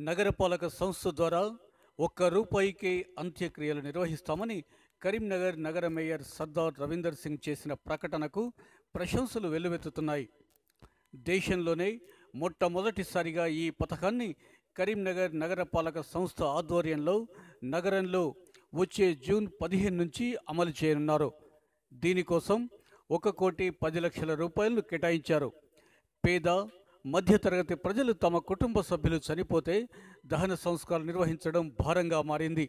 నగరపాలక సంస్థ ద్వారా ఒక్క రూపాయికే అంత్యక్రియలు నిర్వహిస్తామని కరీంనగర్ నగర మేయర్ సర్దార్ రవీందర్ సింగ్ చేసిన ప్రకటనకు ప్రశంసలు వెల్లువెత్తుతున్నాయి దేశంలోనే మొట్టమొదటిసారిగా ఈ పథకాన్ని కరీంనగర్ నగరపాలక సంస్థ ఆధ్వర్యంలో నగరంలో వచ్చే జూన్ పదిహేను నుంచి అమలు చేయనున్నారు దీనికోసం ఒక కోటి పది లక్షల రూపాయలు కేటాయించారు పేద మధ్యతరగతి ప్రజలు తమ కుటుంబ సభ్యులు చనిపోతే దహన సంస్కారం నిర్వహించడం భారంగా మారింది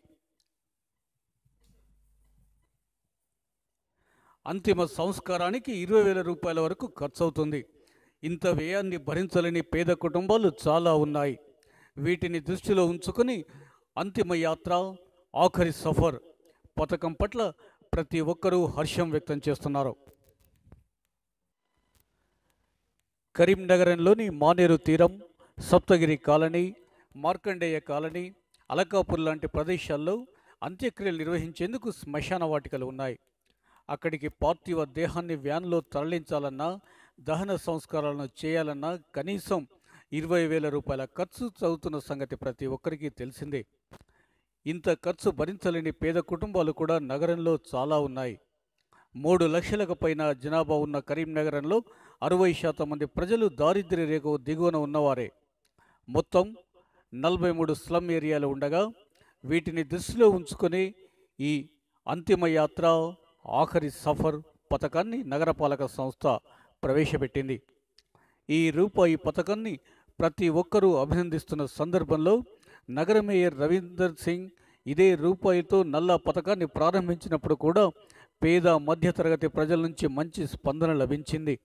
అంతిమ సంస్కారానికి ఇరవై వేల రూపాయల వరకు ఖర్చవుతుంది ఇంత వ్యయాన్ని భరించలేని పేద కుటుంబాలు చాలా ఉన్నాయి వీటిని దృష్టిలో ఉంచుకొని అంతిమ యాత్ర ఆఖరి సఫర్ పథకం పట్ల ప్రతి ఒక్కరూ హర్షం వ్యక్తం చేస్తున్నారు కరీంనగరంలోని మానేరు తీరం సప్తగిరి కాలనీ మార్కండేయ కాలనీ అలకాపూర్ లాంటి ప్రదేశాల్లో అంత్యక్రియలు నిర్వహించేందుకు శ్మశాన వాటికలు ఉన్నాయి అక్కడికి పార్థివ దేహాన్ని వ్యాన్లో తరలించాలన్నా దహన సంస్కారాలను చేయాలన్నా కనీసం ఇరవై వేల రూపాయల ఖర్చు చదువుతున్న సంగతి ప్రతి ఒక్కరికి తెలిసిందే ఇంత ఖర్చు భరించలేని పేద కుటుంబాలు కూడా నగరంలో చాలా ఉన్నాయి మూడు లక్షలకు పైన జనాభా ఉన్న కరీంనగరంలో అరవై శాతం మంది ప్రజలు దారిద్ర్య రేఖ దిగువన ఉన్నవారే మొత్తం నలభై మూడు స్లమ్ ఏరియాలు ఉండగా వీటిని దృష్టిలో ఉంచుకొని ఈ అంతిమ యాత్ర ఆఖరి సఫర్ పథకాన్ని నగరపాలక సంస్థ ప్రవేశపెట్టింది ఈ రూపాయి పథకాన్ని ప్రతి ఒక్కరూ అభినందిస్తున్న సందర్భంలో నగర మేయర్ రవీందర్ సింగ్ ఇదే రూపాయితో నల్ల పథకాన్ని ప్రారంభించినప్పుడు కూడా పేద మధ్యతరగతి ప్రజల నుంచి మంచి స్పందన లభించింది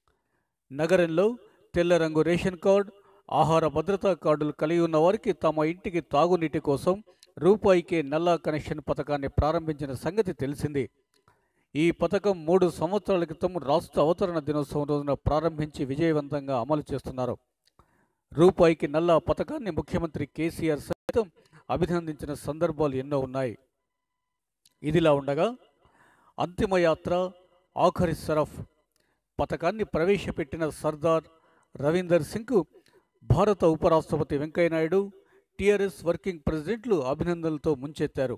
నగరంలో తెల్ల రంగు రేషన్ కార్డు ఆహార భద్రతా కార్డులు కలిగి ఉన్న వారికి తమ ఇంటికి తాగునీటి కోసం రూపాయికే నల్లా కనెక్షన్ పథకాన్ని ప్రారంభించిన సంగతి తెలిసింది ఈ పథకం మూడు సంవత్సరాల క్రితం రాష్ట్ర అవతరణ దినోత్సవం రోజున ప్రారంభించి విజయవంతంగా అమలు చేస్తున్నారు రూపాయికి నల్ల పథకాన్ని ముఖ్యమంత్రి కేసీఆర్ సైతం అభినందించిన సందర్భాలు ఎన్నో ఉన్నాయి ఇదిలా ఉండగా అంతిమ యాత్ర ఆఖరి సరఫ్ పథకాన్ని ప్రవేశపెట్టిన సర్దార్ రవీందర్ సింగ్కు భారత ఉపరాష్ట్రపతి వెంకయ్యనాయుడు టీఆర్ఎస్ వర్కింగ్ ప్రెసిడెంట్లు అభినందనలతో ముంచెత్తారు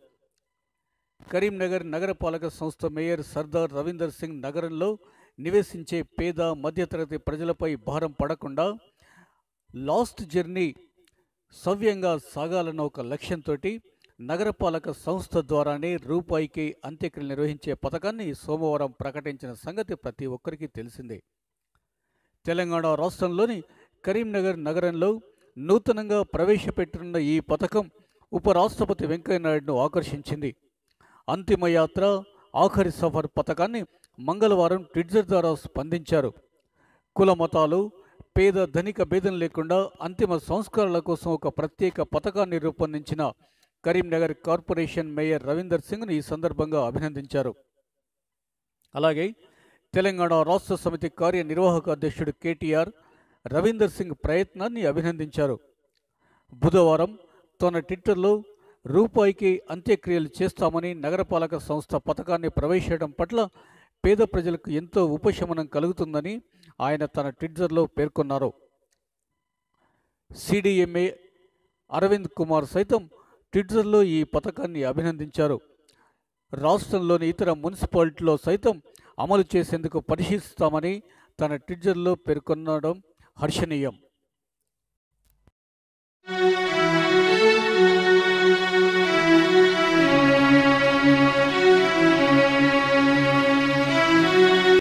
కరీంనగర్ నగరపాలక సంస్థ మేయర్ సర్దార్ రవీందర్ సింగ్ నగరంలో నివసించే పేద మధ్యతరగతి ప్రజలపై భారం పడకుండా లాస్ట్ జర్నీ సవ్యంగా సాగాలన్న ఒక లక్ష్యంతో నగరపాలక సంస్థ ద్వారానే రూపాయికి అంత్యక్రియలు నిర్వహించే పథకాన్ని సోమవారం ప్రకటించిన సంగతి ప్రతి ఒక్కరికి తెలిసిందే తెలంగాణ రాష్ట్రంలోని కరీంనగర్ నగరంలో నూతనంగా ప్రవేశపెట్టనున్న ఈ పథకం ఉపరాష్ట్రపతి వెంకయ్యనాయుడును ఆకర్షించింది అంతిమ యాత్ర ఆఖరి సఫర్ పథకాన్ని మంగళవారం ట్విట్టర్ ద్వారా స్పందించారు కుల మతాలు పేద ధనిక భేదం లేకుండా అంతిమ సంస్కారాల కోసం ఒక ప్రత్యేక పథకాన్ని రూపొందించిన కరీంనగర్ కార్పొరేషన్ మేయర్ రవీందర్ సింగ్ను ఈ సందర్భంగా అభినందించారు అలాగే తెలంగాణ రాష్ట్ర సమితి కార్యనిర్వాహక అధ్యక్షుడు కేటీఆర్ రవీందర్ సింగ్ ప్రయత్నాన్ని అభినందించారు బుధవారం తన ట్విట్టర్లో రూపాయికి అంత్యక్రియలు చేస్తామని నగరపాలక సంస్థ పథకాన్ని ప్రవేశించడం పట్ల పేద ప్రజలకు ఎంతో ఉపశమనం కలుగుతుందని ఆయన తన ట్విట్టర్లో పేర్కొన్నారు సిడిఎంఏ అరవింద్ కుమార్ సైతం ట్విట్టర్లో ఈ పథకాన్ని అభినందించారు రాష్ట్రంలోని ఇతర మున్సిపాలిటీలో సైతం అమలు చేసేందుకు పరిశీలిస్తామని తన ట్విట్టర్లో పేర్కొనడం హర్షణీయం